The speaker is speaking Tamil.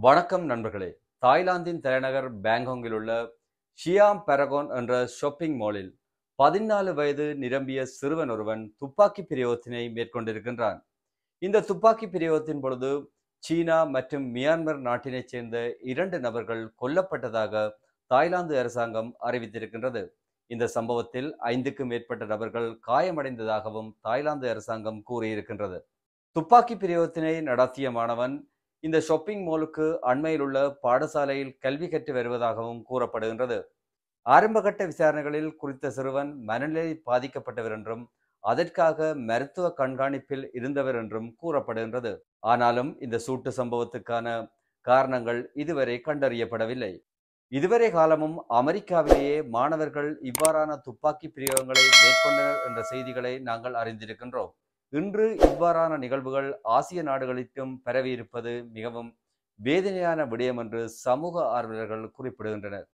வணக்கம் நண்பர்களே தாய்லாந்தின் தலைநகர் பேங்காங்கில் உள்ள ஷியாம் பெரகோன் என்ற ஷாப்பிங் மாலில் பதினாலு வயது நிரம்பிய சிறுவன் ஒருவன் துப்பாக்கி பிரயோகத்தினை மேற்கொண்டிருக்கின்றான் இந்த துப்பாக்கி பிரயோகத்தின் பொழுது சீனா மற்றும் மியான்மர் நாட்டினைச் சேர்ந்த இரண்டு நபர்கள் கொல்லப்பட்டதாக தாய்லாந்து அரசாங்கம் அறிவித்திருக்கின்றது இந்த சம்பவத்தில் ஐந்துக்கும் மேற்பட்ட நபர்கள் காயமடைந்ததாகவும் தாய்லாந்து அரசாங்கம் கூறியிருக்கின்றது துப்பாக்கி பிரயோகத்தினை நடத்திய மாணவன் இந்த ஷாப்பிங் மாலுக்கு அண்மையில் உள்ள பாடசாலையில் கல்வி கற்று வருவதாகவும் கூறப்படுகின்றது ஆரம்பகட்ட விசாரணைகளில் குறித்த சிறுவன் மனநிலை பாதிக்கப்பட்டவர் என்றும் அதற்காக மருத்துவ கண்காணிப்பில் இருந்தவர் என்றும் கூறப்படுகின்றது ஆனாலும் இந்த சூட்டு சம்பவத்துக்கான காரணங்கள் இதுவரை கண்டறியப்படவில்லை இதுவரை காலமும் அமெரிக்காவிலேயே மாணவர்கள் இவ்வாறான துப்பாக்கி பிரயோகங்களை மேற்கொண்டனர் என்ற செய்திகளை நாங்கள் அறிந்திருக்கின்றோம் இன்று இவ்வாறான நிகழ்வுகள் ஆசிய நாடுகளிலும் பரவியிருப்பது மிகவும் வேதனையான விடயம் என்று சமூக ஆர்வலர்கள் குறிப்பிடுகின்றனர்